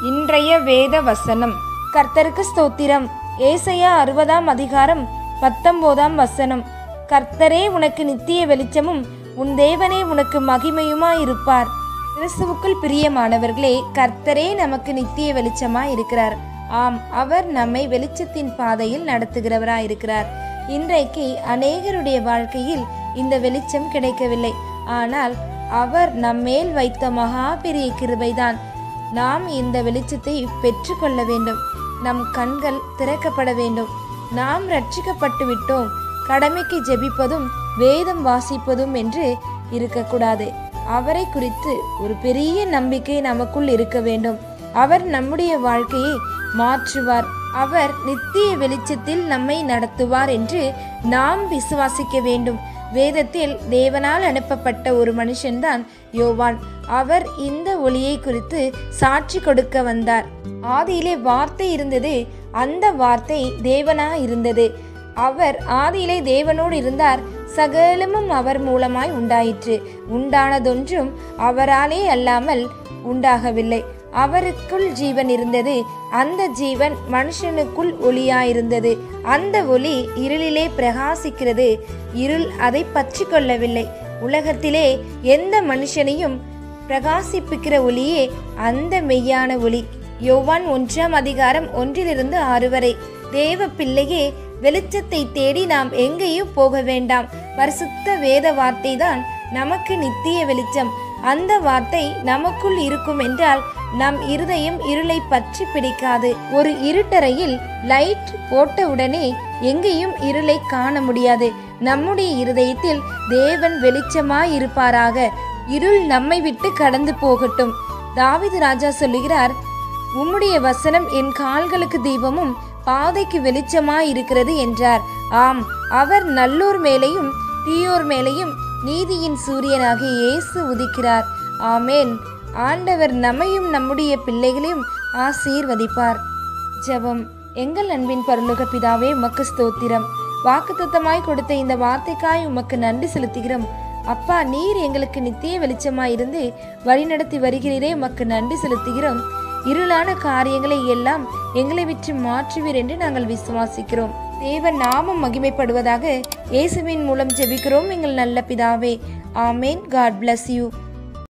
இன்றைய வேத வசனம் கர்த்தருக்கு ஸ்தோத்திரம் ஏசையா அறுபதாம் அதிகாரம் பத்தொன்பதாம் வசனம் கர்த்தரே உனக்கு நித்திய வெளிச்சமும் உன் தேவனே உனக்கு மகிமையுமாயிருப்பார் கிறிஸ்துவுக்குள் பிரியமானவர்களே கர்த்தரே நமக்கு நித்திய வெளிச்சமாய் இருக்கிறார் ஆம் அவர் நம்மை வெளிச்சத்தின் பாதையில் நடத்துகிறவராய் இருக்கிறார் இன்றைக்கு அநேகருடைய வாழ்க்கையில் இந்த வெளிச்சம் கிடைக்கவில்லை ஆனால் அவர் நம்மேல் வைத்த மகா பெரிய கிருபைதான் நாம் இந்த வெளிச்சத்தை பெற்றுக்கொள்ள வேண்டும் நம் கண்கள் திறக்கப்பட வேண்டும் நாம் ரட்சிக்கப்பட்டு விட்டோம் கடமைக்கு ஜெபிப்பதும் வேதம் வாசிப்பதும் என்று இருக்கக்கூடாது அவரை குறித்து ஒரு பெரிய நம்பிக்கை நமக்குள் இருக்க வேண்டும் அவர் நம்முடைய வாழ்க்கையை மாற்றுவார் அவர் நித்திய வெளிச்சத்தில் நம்மை நடத்துவார் என்று நாம் விசுவாசிக்க வேண்டும் வேதத்தில் தேவனால் அனுப்பப்பட்ட ஒரு மனுஷன்தான் யோவான் அவர் இந்த ஒளியை குறித்து சாட்சி கொடுக்க வந்தார் ஆதியிலே வார்த்தை இருந்தது அந்த வார்த்தை தேவனா இருந்தது அவர் ஆதியிலே தேவனோடு இருந்தார் சகலமும் அவர் மூலமாய் உண்டாயிற்று உண்டானதொன்றும் அவராலே அல்லாமல் உண்டாகவில்லை அவருக்குள் ஜீவன் இருந்தது அந்த ஜீவன் மனுஷனுக்குள் ஒளியாயிருந்தது அந்த ஒளி இருளிலே பிரகாசிக்கிறது இருள் அதை பற்றி கொள்ளவில்லை உலகத்திலே எந்த மனுஷனையும் பிரகாசிப்பிக்கிற ஒளியே அந்த மெய்யான ஒளி யோவான் ஒன்றாம் அதிகாரம் ஒன்றிலிருந்து ஆறு வரை தேவ பிள்ளையே வெளிச்சத்தை தேடி நாம் எங்கேயும் போக வேண்டாம் பரிசுத்த வேத வார்த்தை தான் நமக்கு நித்திய வெளிச்சம் அந்த வார்த்தை நமக்குள் இருக்கும் என்றால் நம் இருதயம் இருளை பற்றி பிடிக்காது ஒரு இருட்டறையில் லைட் போட்ட உடனே எங்கேயும் இருளை காண முடியாது நம்முடைய இருதயத்தில் தேவன் வெளிச்சமாய் இருப்பாராக இருள் நம்மை விட்டு கடந்து போகட்டும் தாவிது ராஜா சொல்லுகிறார் உம்முடைய வசனம் என் கால்களுக்கு தீபமும் பாதைக்கு வெளிச்சமாய் இருக்கிறது என்றார் ஆம் அவர் நல்லோர் மேலேயும் தீயோர் மேலேயும் நீதியின் சூரியனாகிய இயேசு உதிக்கிறார் ஆமேன் ஆண்டவர் நம்மையும் நம்முடைய பிள்ளைகளையும் ஆசீர்வதிப்பார் ஜெபம் எங்கள் அன்பின் பரலோக பிதாவே உமக்கு ஸ்தோத்திரம் வாக்குத்தத்தமாய் கொடுத்த இந்த வார்த்தைக்காய் உமக்கு நன்றி செலுத்துகிறோம் அப்பா நீர் எங்களுக்கு நித்திய வெளிச்சமாய் இருந்து வழிநடத்தி வருகிறீரே உமக்கு நன்றி செலுத்துகிறோம் இருளான காரியங்களை எல்லாம் எங்களை விட்டு மாற்றுவீர் என்று நாங்கள் விசுவாசிக்கிறோம் தேவ நாமம் மகிமைப்படுவதாக இயேசுவின் மூலம் ஜெபிக்கிறோம் எங்கள் நல்ல பிதாவே ஆமேன் காட் bless யூ